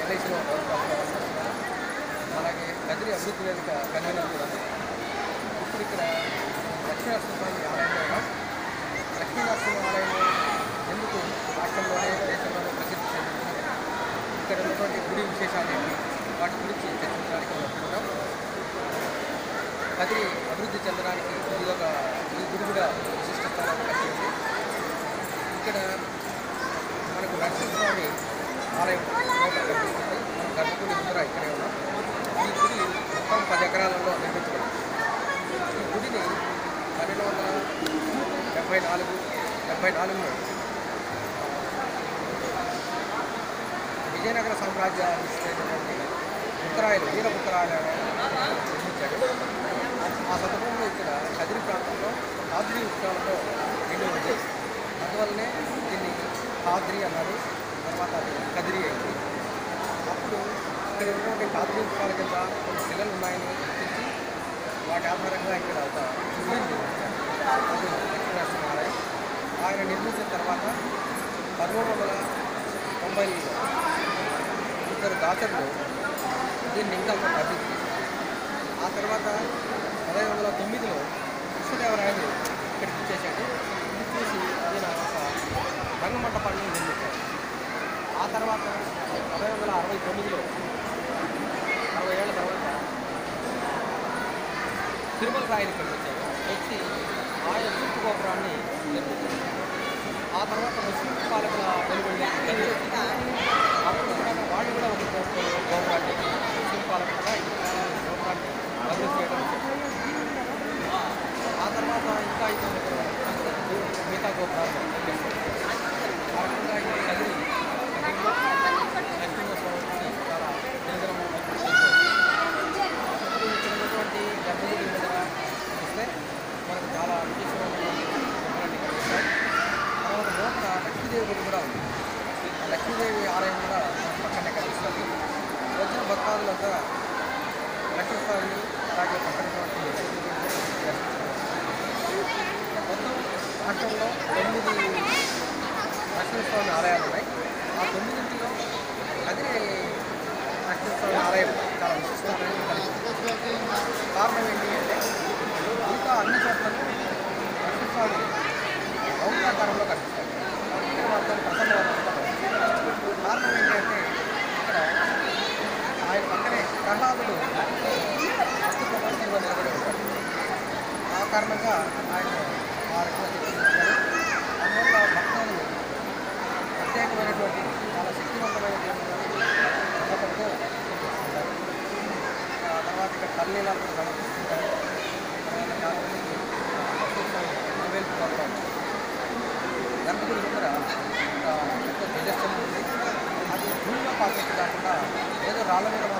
ఎల్ఐసిలో అలాగే కదిరి అభివృద్ధి వేదిక కన్వీనర్ కూడా ఇప్పుడు ఇక్కడ లక్ష్మీనరసింహస్వామి ఆలయంలో ఉన్నాం లక్ష్మీనరసింహ ఆలయం ఎందుకు రాష్ట్రంలోనే దేశంలోనే ప్రసిద్ధి చెందింది ఇక్కడ ఉన్నటువంటి గుడి విశేషాలు ఏంటి వాటి గురించి చర్చించడానికి వస్తున్నాం కదిరి అభివృద్ధి చెందడానికి ఇది ఒక ఈ గుడి కూడా విశిష్ట స్థానాన్ని కలిగి ఉంది ఇక్కడ మనకు నరసింహస్వామి ఆలయం లోపల కనిపిస్తుంది మన గర్భగుడి ముందర ఇక్కడే ఉన్నాం ఈ గుడి మొత్తం పది ఎకరాలలో నిర్మించబడింది ఈ గుడిని పన్నెండు వందల డెబ్బై నాలుగు డెబ్బై నాలుగులో విజయనగర సామ్రాజ్య విస్తరించినటువంటి ఉత్తరాయలు వీర ఉత్తరాయలు నిర్మించాడు ఆ సందర్భంలో ఇక్కడ కదిరి ప్రాంతంలో కాద్రి ఉత్సవాలతో నిండి ఉంది అందువల్లనే దీన్ని కాద్రి అన్నారు తర్వాత అది కదిరి అయింది అప్పుడు ఇక్కడ ఉన్నటువంటి కాద్రి ఉత్సవాల కింద కొన్ని శిలలు ఉన్నాయని గుర్తించి వాటి ఆధారంగా ఇక్కడ ఒక గుడిని నిర్మించారు అది లక్ష్మీనరసింహ ఆలయం ఆయన నిర్మించిన తర్వాత పదమూడు వందల తొంభై ఇద్దరు దాతరులు దీన్ని ఇంకా కొంత అభివృద్ధి చేశారు. ఆ తర్వాత పదహైదు వందల తొమ్మిదిలో కృష్ణదేవరాయలు ఇక్కడికి ఇచ్చేసాడు ఇది చూసి ఈయన ఒక రంగమంటపాన్ని నిర్మించాడు ఆ తర్వాత పదహైదు వందల అరవై తొమ్మిదిలో అరవై ఏళ్ళ తర్వాత తిరుమల రాయలు ఇక్కడికి వచ్చారు వచ్చి ఆయన తూర్పు గోపురాన్ని నిర్మించారు ఆ తర్వాత ముస్లిం పాలకుల వెలువడి అప్పుడు వాళ్ళు కూడా ఒక గోపురం గోపురాన్ని ముస్లిం పాలకులు కూడా ఈ గోపురాన్ని అభివృద్ధి చేయడం చేశారు. ఆ తర్వాత ఇంకా ఇతర మిగతా గోపురాలు నిర్మించారు. ఆ రకంగా ఈ కదిరి కదిరిలో లక్ష్మీనరసింహస్వామికి చాలా నిరంతరము ఇప్పుడు ఇక్కడ ఉన్నటువంటి గర్భగుడి దగ్గర చూస్తే మనకు చాలా విశేషమైనటువంటి గొప్పలన్నీ కనిపిస్తాయి తర్వాత లోపల లక్ష్మీదేవి గుడి కూడా ఉంది ఆ లక్ష్మీదేవి ఆలయం కూడా మనకు పక్కనే కనిపిస్తుంది వచ్చిన భక్తాదులంతా లక్ష్మీస్వామిని అలాగే పక్కన ఉన్నటువంటి లక్ష్మీదేవిని దర్శించుకోవచ్చు మొత్తం రాష్ట్రంలో తొమ్మిది లక్ష్మీస్వామి ఆలయాలు ఉన్నాయి ఆ తొమ్మిదింటిలో కదిరి లక్ష్మీస్వామి ఆలయం చాలా విశిష్టమైన కలిగి ఉంది. కారణం ఏంటి అంటే మిగతా అన్ని చోట్ల లక్ష్మీస్వామి రౌద్రాకారంలో కనిపిస్తాడు ఇక్కడ మాత్రం ప్రసన్నవరంలో కారణం ఏంటంటే ఇక్కడ ఆయన పక్కనే ప్రహ్లాదుడు భక్తి ప్రపంచంలో నిలబడి ఉంటాడు ఆ కారణంగా ఆయన ఆ రకంగా చిత్రించారు అందువల్ల భక్తులు ప్రత్యేకమైనటువంటి చాలా శక్తివంతమైన సందర్భంతో చిత్రిస్తుంటారు ఆ తర్వాత ఇక్కడ తల్లీలాలు కూడా సమర్పిస్తుంటారు తర్వాత చాలా మందికి నివేదికగా కూడా ఉంటుంది గర్భగుడి దగ్గర ఒక పెద్ద ధ్వజస్తంభం ఉంది అది భూమిలో పాకేట్టు కాకుండా ఏదో రాళ్ళ మీద